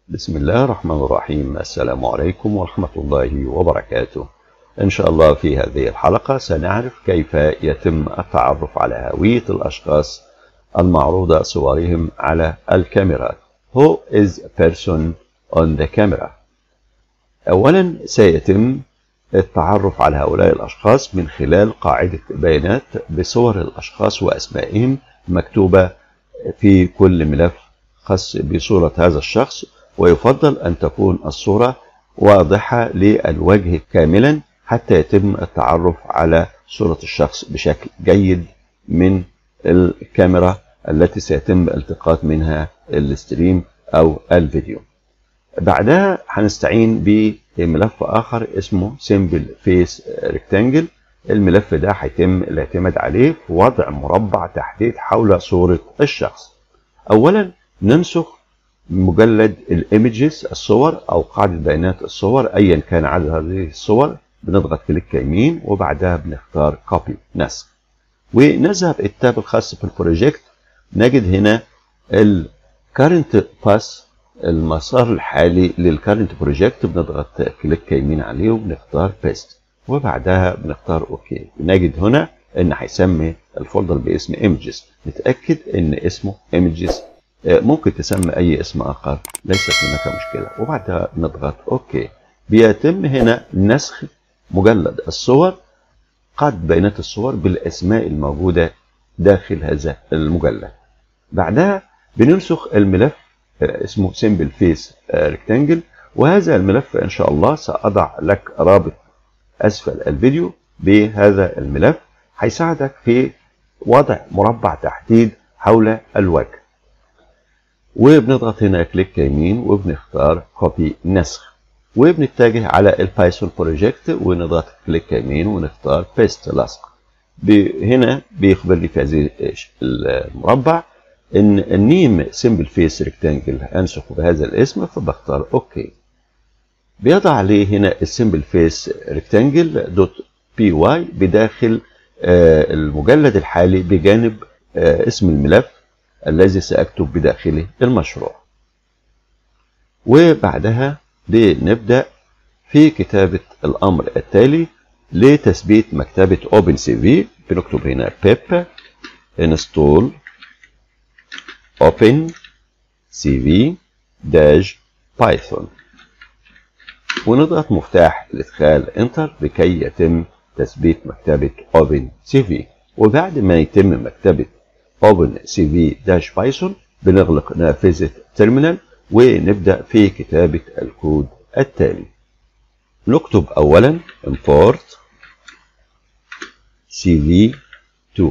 بسم الله الرحمن الرحيم السلام عليكم ورحمة الله وبركاته إن شاء الله في هذه الحلقة سنعرف كيف يتم التعرف على هوية الأشخاص المعروضة صورهم على الكاميرات Who is a person on the camera أولا سيتم التعرف على هؤلاء الأشخاص من خلال قاعدة بيانات بصور الأشخاص وأسمائهم مكتوبة في كل ملف خاص بصورة هذا الشخص ويفضل أن تكون الصورة واضحة للوجه كاملا حتى يتم التعرف على صورة الشخص بشكل جيد من الكاميرا التي سيتم التقاط منها الاستريم أو الفيديو بعدها هنستعين بملف آخر اسمه Simple Face Rectangle الملف ده هيتم الاعتماد عليه في وضع مربع تحديد حول صورة الشخص أولا ننسخ مجلد الايمجز الصور او قاعده بيانات الصور ايا كان عدد هذه الصور بنضغط كليك يمين وبعدها بنختار كوبي نسخ ونذهب التاب الخاص بالبروجكت نجد هنا الكارنت باس المسار الحالي للكارنت بروجكت بنضغط كليك يمين عليه وبنختار بيست وبعدها بنختار اوكي نجد هنا ان هيسمي الفولدر باسم ايمجز نتاكد ان اسمه ايمجز ممكن تسمي اي اسم اخر ليست هناك مشكله وبعدها نضغط اوكي بيتم هنا نسخ مجلد الصور قاعدة بيانات الصور بالاسماء الموجوده داخل هذا المجلد بعدها بننسخ الملف اسمه سيمبل فيس ريكتانجل وهذا الملف ان شاء الله ساضع لك رابط اسفل الفيديو بهذا الملف هيساعدك في وضع مربع تحديد حول الوجه وبنضغط هنا كليك يمين وبنختار كوبي نسخ وبنتجه على البايثون بروجكت ونضغط كليك يمين ونختار بيست لصق هنا بيخبرني في هذه المربع ان النيم سيمبل فيس ريكتانجل انسخه بهذا الاسم فبختار اوكي بيضع لي هنا السيمبل فيس ريكتانجل دوت بي واي بداخل المجلد الحالي بجانب اسم الملف الذي سأكتب بداخله المشروع وبعدها بنبدأ في كتابة الأمر التالي لتثبيت مكتبة OpenCV بنكتب هنا pip install open cv dash python ونضغط مفتاح الادخال انتر لكي يتم تثبيت مكتبة OpenCV وبعد ما يتم مكتبة open cv-python بنغلق نافذة تيرمينال ونبدأ في كتابة الكود التالي نكتب أولا import cv2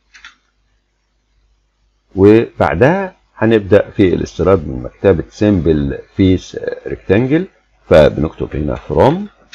وبعدها هنبدأ في الاستيراد من مكتبة simple face rectangle فبنكتب هنا from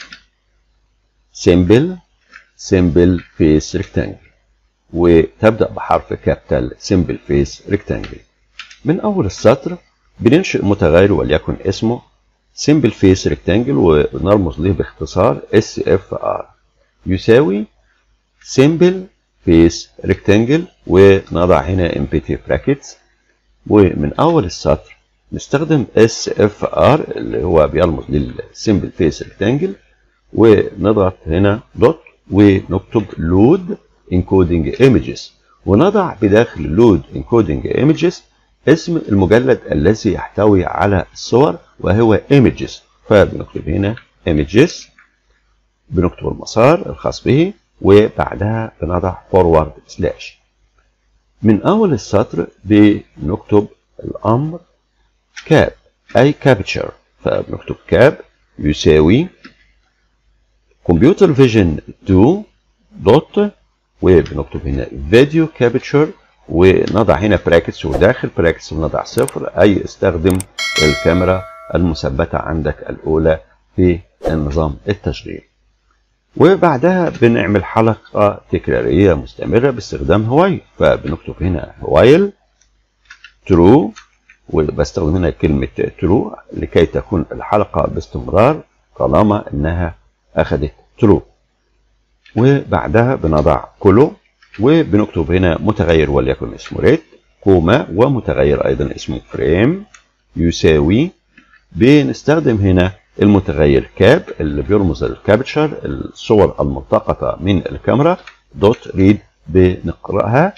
simple simple face rectangle وتبدأ بحرف كابيتال سيمبل فيس ريكتانجل من أول السطر بننشئ متغير وليكن اسمه سيمبل فيس ريكتانجل ونرمز له باختصار اس اف ار يساوي سيمبل فيس ريكتانجل ونضع هنا امبيتي براكتس ومن أول السطر نستخدم اس اف ار اللي هو بيرمز للسيمبل فيس ريكتانجل ونضغط هنا دوت ونكتب لود encoding images ونضع بداخل load encoding images اسم المجلد الذي يحتوي على الصور وهو images فبنكتب هنا images بنكتب المسار الخاص به وبعدها بنضع forward slash من أول السطر بنكتب الأمر cap أي capture فبنكتب cap يساوي computer vision 2 دوت وبنكتب هنا فيديو كابتشر ونضع هنا براكتس وداخل براكتس بنضع صفر اي استخدم الكاميرا المثبته عندك الاولى في النظام التشغيل وبعدها بنعمل حلقه تكراريه مستمره باستخدام هوايل فبنكتب هنا هوايل ترو وبستخدم هنا كلمه ترو لكي تكون الحلقه باستمرار طالما انها اخذت ترو وبعدها بنضع كولو وبنكتب هنا متغير وليكن اسمه ريت كوما ومتغير ايضا اسمه فريم يساوي بنستخدم هنا المتغير كاب اللي بيرمز للكابتشر الصور الملتقطة من الكاميرا دوت ريد بنقرأها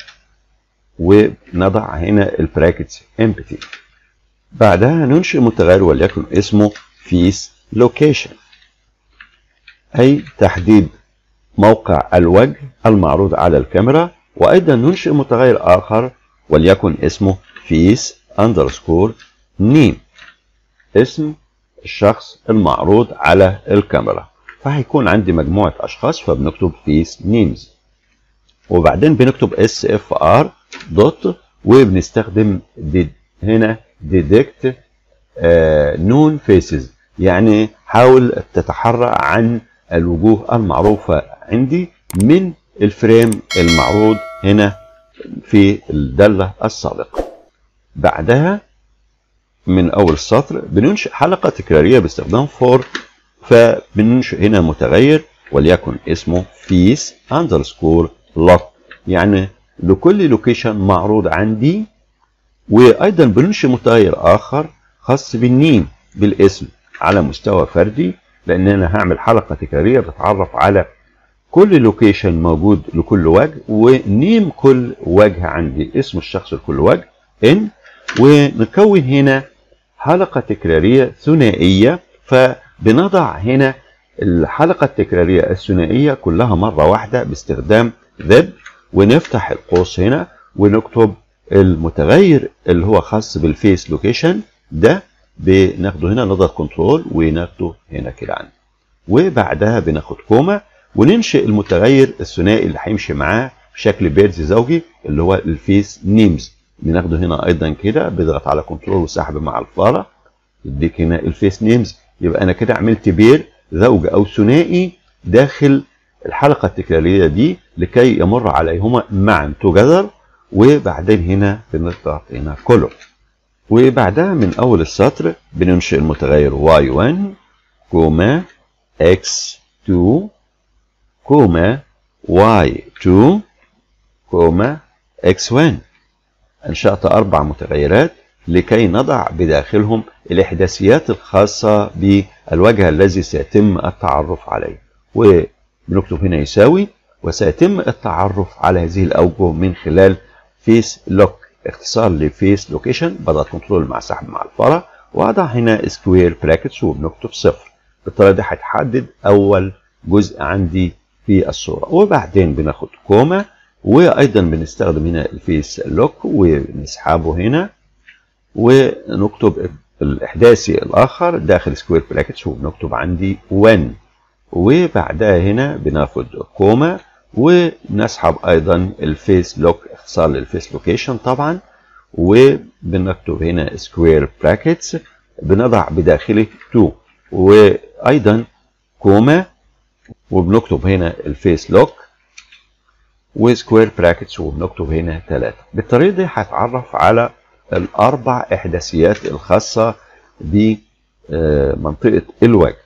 ونضع هنا البراكتس امبتي بعدها ننشئ متغير وليكن اسمه فيس لوكيشن أي تحديد موقع الوجه المعروض على الكاميرا وأيضا ننشئ متغير آخر وليكن اسمه فيس اندرسكور نيم اسم الشخص المعروض على الكاميرا فهيكون عندي مجموعة أشخاص فبنكتب فيس نيمز وبعدين بنكتب اس اف ار دوت وبنستخدم دي هنا ديدكت نون فيسز يعني حاول تتحرى عن الوجوه المعروفة عندي من الفريم المعروض هنا في الدالة السابقة بعدها من أول السطر بننشئ حلقة تكرارية باستخدام فور فبننشئ هنا متغير وليكن اسمه فيس اندرسكور لوك يعني لكل لوكيشن معروض عندي وايضا بننشئ متغير اخر خاص بالنيم بالاسم على مستوى فردي لان انا هعمل حلقه تكراريه بتتعرف على كل لوكيشن موجود لكل وجه ونيم كل وجه عندي اسم الشخص لكل وجه ان ونكون هنا حلقه تكراريه ثنائيه فبنضع هنا الحلقه التكراريه الثنائيه كلها مره واحده باستخدام ذب ونفتح القوس هنا ونكتب المتغير اللي هو خاص بالفيس لوكيشن ده بناخده هنا نضغط كنترول وناخده هنا كده عندي وبعدها بناخد كوما وننشئ المتغير الثنائي اللي هيمشي معاه بشكل بيرز زوجي اللي هو الفيس نيمز بناخده هنا ايضا كده بضغط على كنترول وسحب مع الفاره يديك هنا الفيس نيمز يبقى انا كده عملت بير زوج او ثنائي داخل الحلقه التكراريه دي لكي يمر عليهما معا توجذر وبعدين هنا بنضغط هنا كولوم وبعدها من اول السطر بننشئ المتغير y1 كوما x2 كوما y2 كوما x1 انشأت اربع متغيرات لكي نضع بداخلهم الاحداثيات الخاصة بالوجه الذي سيتم التعرف عليه وبنكتب هنا يساوي وسيتم التعرف على هذه الاوجه من خلال فيس لوك اختصار لفيس لوكيشن بضغط كنترول مع سحب مع الفاره واضع هنا سكوير براكتس وبنكتب صفر بالطريقه دي هتحدد اول جزء عندي في الصوره وبعدين بناخد كوما وايضا بنستخدم هنا الفيس لوك ونسحبه هنا ونكتب الاحداثي الاخر داخل سكوير براكتس وبنكتب عندي 1 وبعدها هنا بناخد كوما ونسحب ايضا الفيس لوك اختصار للفيس لوكيشن طبعا وبنكتب هنا سكوير براكتس بنضع بداخله 2 وايضا كوما وبنكتب هنا الفيس لوك وسكوير براكتس وبنكتب هنا 3 بالطريقه دي هتعرف على الاربع احداثيات الخاصه بمنطقه الوجه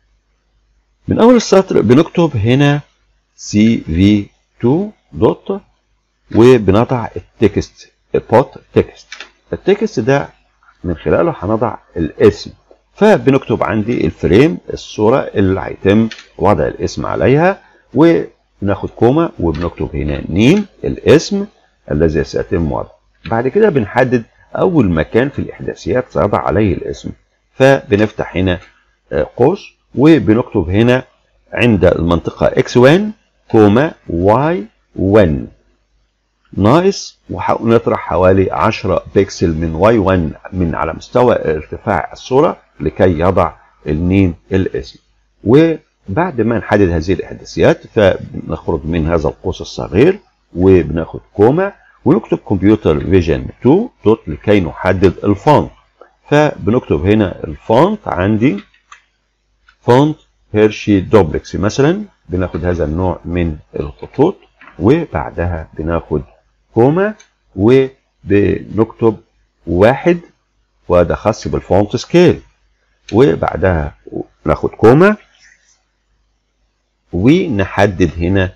من اول السطر بنكتب هنا سي في 2 دوت وبنضع التكست بوت تكست التكست ده من خلاله هنضع الاسم فبنكتب عندي الفريم الصورة اللي هيتم وضع الاسم عليها وبناخد كوما وبنكتب هنا نيم الاسم الذي سيتم وضعه بعد كده بنحدد أول مكان في الإحداثيات سيضع عليه الاسم فبنفتح هنا قوس وبنكتب هنا عند المنطقة x1 كوما y1 ناقص ونطرح حوالي 10 بكسل من y1 من على مستوى ارتفاع الصورة لكي يضع النيم الاسم وبعد ما نحدد هذه الاحداثيات فبنخرج من هذا القوس الصغير وبناخد كوما ونكتب كمبيوتر فيجن 2 دوت لكي نحدد الفونت فبنكتب هنا الفونت عندي فونت هيرشي دوبلكس مثلا بناخد هذا النوع من الخطوط وبعدها بناخد كوما وبنكتب واحد وده خاص بالفونت سكيل وبعدها ناخد كوما ونحدد هنا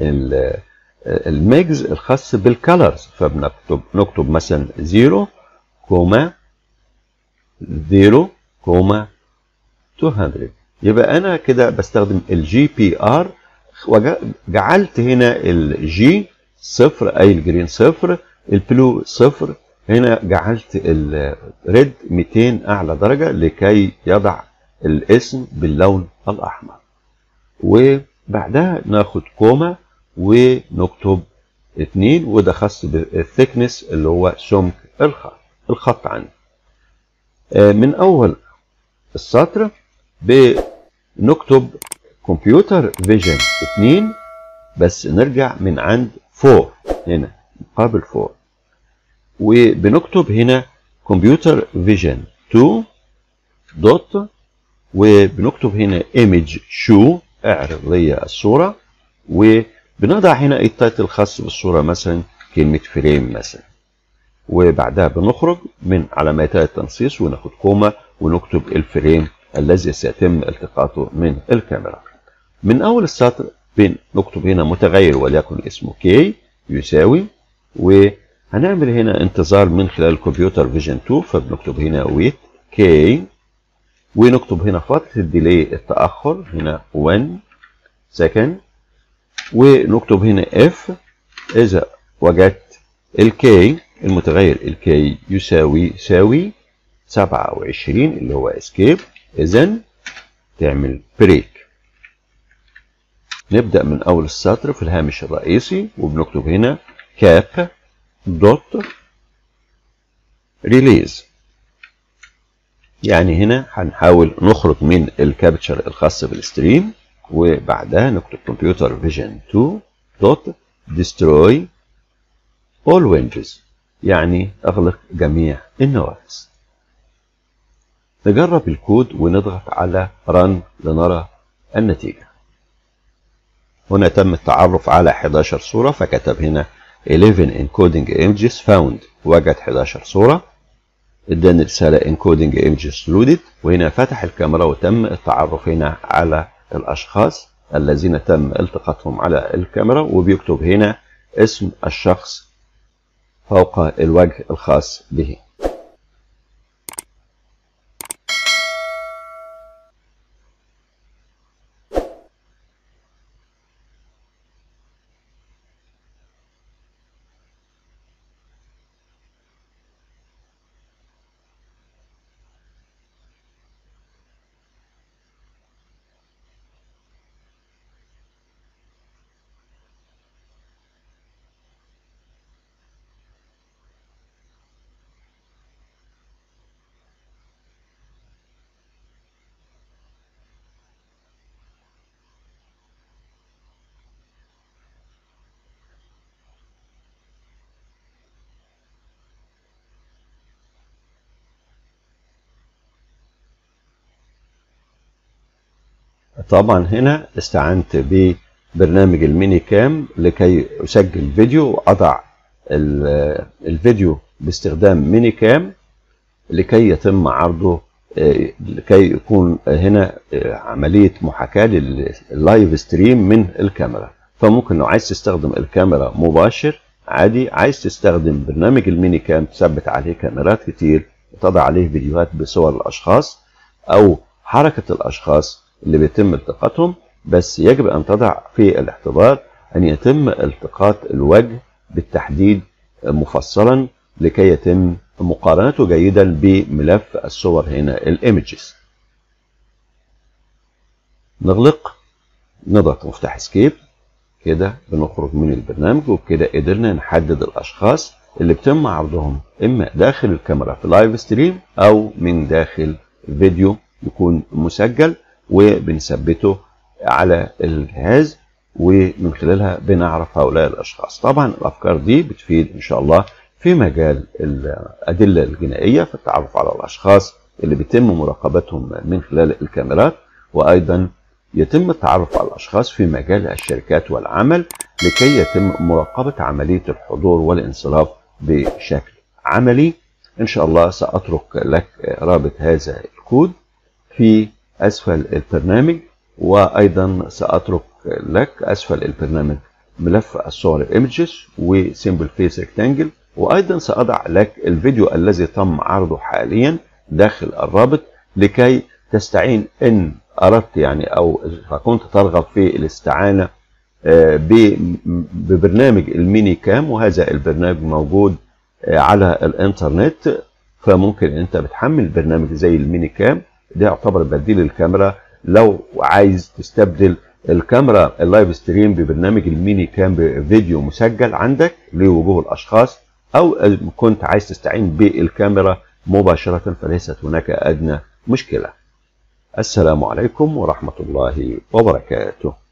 الميجز الخاص بالكالرز فبنكتب نكتب مثلا 0 كوما 0 كوما 200 يبقى انا كده بستخدم الجي بي ار وجعلت هنا الجي صفر اي الجرين صفر البلو صفر هنا جعلت الريد 200 اعلى درجه لكي يضع الاسم باللون الاحمر وبعدها ناخد كوما ونكتب اتنين وده خاص بالثيكنس اللي هو سمك الخط الخط عندي من اول السطر بنكتب كمبيوتر فيجن 2 بس نرجع من عند 4 هنا مقابل 4 وبنكتب هنا كمبيوتر فيجن 2 دوت وبنكتب هنا ايمج شو اعرض لي الصوره وبنضع هنا التايتل الخاص بالصوره مثلا كلمه فريم مثلا وبعدها بنخرج من علامتي التنصيص وناخد كوما ونكتب الفريم الذي سيتم التقاطه من الكاميرا من اول السطر بنكتب هنا متغير وليكن اسمه كي يساوي وهنعمل هنا انتظار من خلال الكمبيوتر فيجن 2 فبنكتب هنا ويت كي ونكتب هنا فترة الديلي التأخر هنا 1 سكند ونكتب هنا اف إذا وجدت الكي المتغير الكي يساوي يساوي 27 اللي هو اسكيب إذا تعمل بريك نبدأ من أول السطر في الهامش الرئيسي وبنكتب هنا كاب دوت ريليز يعني هنا هنحاول نخرج من الكابتشر الخاص بالستريم وبعدها نكتب كمبيوتر فيجن 2 دوت ديستروي all windows يعني اغلق جميع النوافذ نجرب الكود ونضغط على رن لنرى النتيجة هنا تم التعرف على 11 صورة فكتب هنا 11 encoding images found وجد 11 صورة اداني رسالة encoding images loaded وهنا فتح الكاميرا وتم التعرف هنا على الأشخاص الذين تم التقاطهم على الكاميرا وبيكتب هنا اسم الشخص فوق الوجه الخاص به طبعا هنا استعنت ببرنامج الميني كام لكي اسجل فيديو واضع الفيديو باستخدام ميني كام لكي يتم عرضه لكي يكون هنا عملية محاكاة لللايف ستريم من الكاميرا فممكن لو عايز تستخدم الكاميرا مباشر عادي عايز تستخدم برنامج الميني كام تثبت عليه كاميرات كتير وتضع عليه فيديوهات بصور الأشخاص أو حركة الأشخاص اللي بيتم التقاطهم بس يجب أن تضع في الاعتبار أن يتم التقاط الوجه بالتحديد مفصلا لكي يتم مقارنته جيدا بملف الصور هنا الايمجز نغلق نضغط مفتاح اسكيب كده بنخرج من البرنامج وبكده قدرنا نحدد الاشخاص اللي بيتم عرضهم اما داخل الكاميرا في لايف ستريم او من داخل فيديو يكون مسجل وبنثبته على الجهاز ومن خلالها بنعرف هؤلاء الاشخاص طبعا الافكار دي بتفيد ان شاء الله في مجال الادله الجنائيه في التعرف على الاشخاص اللي بيتم مراقبتهم من خلال الكاميرات وايضا يتم التعرف على الاشخاص في مجال الشركات والعمل لكي يتم مراقبه عمليه الحضور والانصراف بشكل عملي ان شاء الله ساترك لك رابط هذا الكود في اسفل البرنامج وايضا ساترك لك اسفل البرنامج ملف الصور الايمجز وسيمبل فيس ريكتانجل وايضا ساضع لك الفيديو الذي تم عرضه حاليا داخل الرابط لكي تستعين إن أردت يعني أو إذا كنت ترغب في الاستعانة ببرنامج الميني كام وهذا البرنامج موجود على الانترنت فممكن انت بتحمل برنامج زي الميني كام ده يعتبر بديل الكاميرا لو عايز تستبدل الكاميرا اللايف ستريم ببرنامج الميني كام بفيديو مسجل عندك لوجوه الاشخاص او كنت عايز تستعين بالكاميرا مباشرة فليست هناك ادنى مشكلة السلام عليكم ورحمة الله وبركاته